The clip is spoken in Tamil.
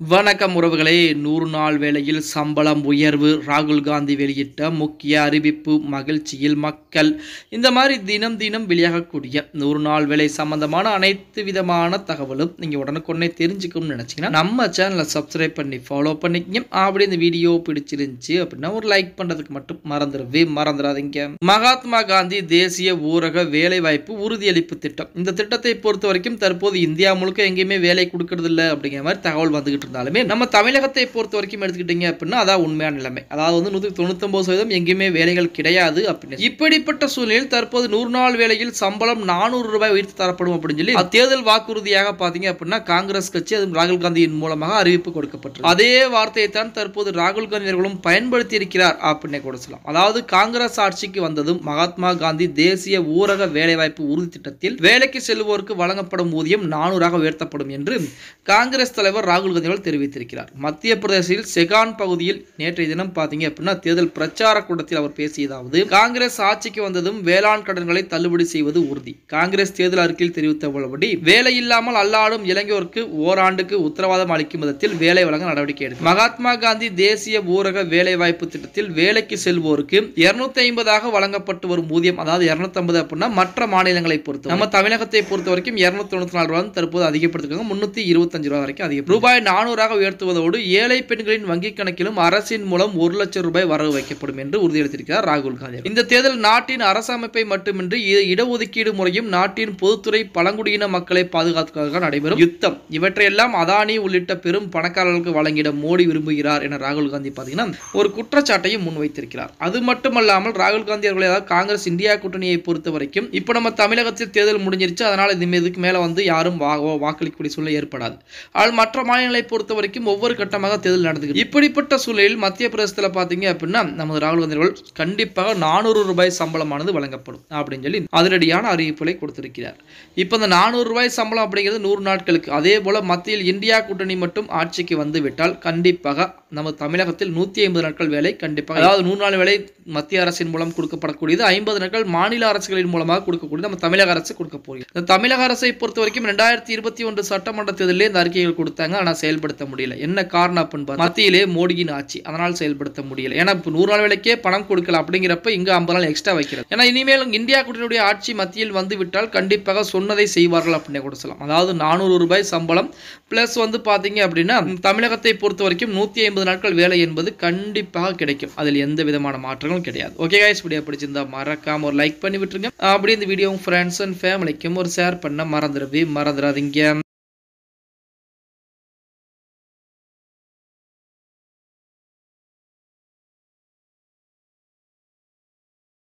வணக்கம் உறவுகளே நூறு நாள் வேளையில் சம்பளம் உயர்வு ராகுல் காந்தி வெளியிட்ட முக்கிய அறிவிப்பு மகிழ்ச்சியில் மக்கள் இந்த மாதிரி தினம் தினம் வெளியாகக்கூடிய நூறு நாள் வேலை சம்பந்தமான அனைத்து விதமான தகவலும் நீங்கள் உடனுக்குடனே தெரிஞ்சுக்கணும்னு நினச்சிங்கன்னா நம்ம சேனலை சப்ஸ்கிரைப் பண்ணி ஃபாலோ பண்ணிக்கங்க அப்படி இந்த வீடியோ பிடிச்சிருந்துச்சு அப்படின்னா ஒரு லைக் பண்ணுறதுக்கு மட்டும் மறந்துடவே மறந்துடாதீங்க மகாத்மா காந்தி தேசிய ஊரக வேலைவாய்ப்பு உறுதியளிப்பு திட்டம் இந்த திட்டத்தை பொறுத்த வரைக்கும் தற்போது இந்தியா முழுக்க எங்கேயுமே வேலை கொடுக்கறது இல்லை அப்படிங்கிற மாதிரி தகவல் வந்துகிட்டு இருந்தாலுமே நம்ம தமிழகத்தை பொறுத்த வரைக்கும் எடுத்துக்கிட்டீங்க அப்படின்னா அதான் உண்மையான நிலைமை அதாவது வந்து நூற்றி தொண்ணூத்தொம்பது சதவீதம் எங்கேயுமே வேலைகள் கிடையாது அப்படின்னு இப்படிப்பட்ட சூழ்நிலையில் தற்போது நூறு நாள் வேலையில் சம்பளம் நானூறு ரூபாய் உயர்த்தி தரப்படும் அப்படின்னு சொல்லி தேர்தல் வாக்குறுதியாக பார்த்தீங்க அப்படின்னா காங்கிரஸ் கட்சி அதுவும் ராகுல் காந்தியின் மூலமாக அறிவிப்பு கொடுக்கப்பட்டது அதே வார்த்தையை தான் தற்போது ராகுல் காந்தி அவர்களும் பயன்படுத்தி இருக்கிறார் அப்படின்னு கூட சொல்லலாம் அதாவது காங்கிரஸ் ஆட்சிக்கு வந்ததும் மகாத்மா காந்தி தேசிய ஊரக வேலைவாய்ப்பு உறுதி திட்டத்தில் வேலைக்கு செல்வோருக்கு வழங்கப்படும் ஊதியம் நானூறாக உயர்த்தப்படும் என்று காங்கிரஸ் தலைவர் ராகுல் காந்தி அவர்கள் தெரிவித்திருக்கிறார் மத்திய பிரதேசத்தில் செகான் பகுதியில் நேற்றைய தினம் பார்த்தீங்க அப்படின்னா தேர்தல் பிரச்சார கூட்டத்தில் அவர் பேசியதாவது காங்கிரஸ் ஆட்சிக்கு வந்ததும் வேளாண் கடன்களை தள்ளுபடி செய்வது உறுதி காங்கிரஸ் தேர்தல் அறிக்கையில் தெரிவித்தபடி வேலை இல்லாமல் அல்லாடும் இளைஞருக்கு ஓராண்டுக்கு உத்தரவாதம் அளிக்கும் விதத்தில் வேலை வழங்க நடவடிக்கை எடுக்கும் மகாத்மா காந்தி தேசிய ஊரக வேலை வாய்ப்பு திட்டத்தில் வேலைக்கு செல்வோருக்கு இருநூத்தி ஐம்பதாக வழங்கப்பட்டு வரும் ஊதியம் அதாவது இருநூத்தி ஐம்பது அப்படின்னா மற்ற மாநிலங்களை பொறுத்து நம்ம தமிழகத்தை பொறுத்த வரைக்கும் இருநூத்தி தொண்ணூத்தி நாலு ரூபாய் தற்போது அதிகப்படுத்திருக்காங்க முன்னூத்தி இருபத்தஞ்சு ரூபாய் வரைக்கும் அதிகம் ரூபாய் நானூறாக உயர்த்துவதோடு ஏழை பெண்களின் வங்கிக் கணக்கிலும் அரசின் மூலம் ஒரு லட்சம் ரூபாய் வரவு வைக்கப்படும் என்று உறுதியளித்திருக்கிறார் ராகுல் காந்தி இந்த தேர்தல் நாட்டின் அரசமைப்பை மட்டுமின்றி இ- இடஒதுக்கீடு முறையும் நாட்டின் பொதுத்துறை பழங்குடியின மக்களை பாதுகாத்துவதற்காக நடைபெறும் யுத்தம் இவற்றையெல்லாம் அதானி உள்ளிட்ட பெரும் பணக்காரர்களுக்கு வழங்கிட மோடி விரும்புகிறார் என ராகுல் காந்தி பார்த்தீங்கன்னா ஒரு குற்றச்சாட்டையும் முன்வைத்திருக்கிறார் அது மட்டுமல்லாமல் ராகுல் காந்தி அவர்களை அதாவது காங்கிரஸ் இந்தியா கூட்டணியை பொறுத்த வரைக்கும் இப்போ நம்ம தமிழகத்தில் தேர்தல் முடிஞ்சிருச்சு அதனால இது இதுக்கு மேல வந்து யாரும் வா- வாக்களிக்கக்கூடிய சூழ்நிலை ஏற்படாது ஆனால் மற்ற மாநிலங்களை பொறுத்த வரைக்கும் ஒவ்வொரு கட்டமாக தேர்தல் நடந்துக்கு இப்படிப்பட்ட சூழலில் மத்திய பிரதேசத்தில் பார்த்தீங்க அப்படின்னா நமது ராகுல் காந்தி அவர்கள் கண்டிப்பாக நானூறு ரூபாய் சம்பளமானது வழங்கப்படும் அப்படின்னு சொல்லி அதிரடியான அறிவிப்புகளை கொடுத்திருக்கிறார் இப்போ இந்த நானூறு ரூபாய் சம்பளம் அப்படிங்கிறது நூறு நாட்களுக்கு அதே போல மத்தியில் இந்தியா கூட்டணி மட்டும் ஆட்சிக்கு வந்து விட்டால் கண்டிப்பாக நம்ம தமிழகத்தில் நூற்றி ஐம்பது நாட்கள் வேலை கண்டிப்பாக அதாவது நூறு நாள் வேலை மத்திய அரசின் மூலம் கொடுக்கப்படக்கூடியது ஐம்பது நாட்கள் மாநில அரசுகளின் மூலமாக கொடுக்கக்கூடியது நம்ம தமிழக அரசு கொடுக்க போகிறது இந்த தமிழக அரசை பொறுத்த வரைக்கும் ரெண்டாயிரத்தி இருபத்தி ஒன்று சட்டமன்ற தேர்தலிலே இந்த அறிக்கைகள் கொடுத்தாங்க ஆனால் செயல்படுத்த முடியல என்ன காரணம் அப்படின்னு பார்த்தா, மத்தியிலே மோடியின் ஆட்சி அதனால் செயல்படுத்த முடியல ஏன்னா இப்போ நூறு நாள் வேலைக்கே பணம் கொடுக்கல அப்படிங்கிறப்ப இங்க ஐம்பது நாள் எக்ஸ்ட்ரா வைக்கிறது ஏன்னா இனிமேல் இந்தியா கூட்டணியுடைய ஆட்சி மத்தியில் வந்து விட்டால் கண்டிப்பாக சொன்னதை செய்வார்கள் அப்படின்னு கூட சொல்லலாம் அதாவது நானூறு ரூபாய் சம்பளம் பிளஸ் வந்து பாத்தீங்க அப்படின்னா தமிழகத்தை பொறுத்த வரைக்கும் நூற்றி ஐம்பது நாட்கள் வேலை என்பது கண்டிப்பாக கிடைக்கும் அதில் எந்த விதமான மாற்றங்களும் கிடையாது ஓகே கைஸ் வீடியோ பிடிச்சிருந்தா மறக்காம ஒரு லைக் பண்ணி விட்டுருங்க அப்படி இந்த வீடியோ ஃப்ரெண்ட்ஸ் அண்ட் ஃபேமிலிக்கும் ஒரு ஷேர் பண்ண மறந்துடவே மறந்துடாதீங்க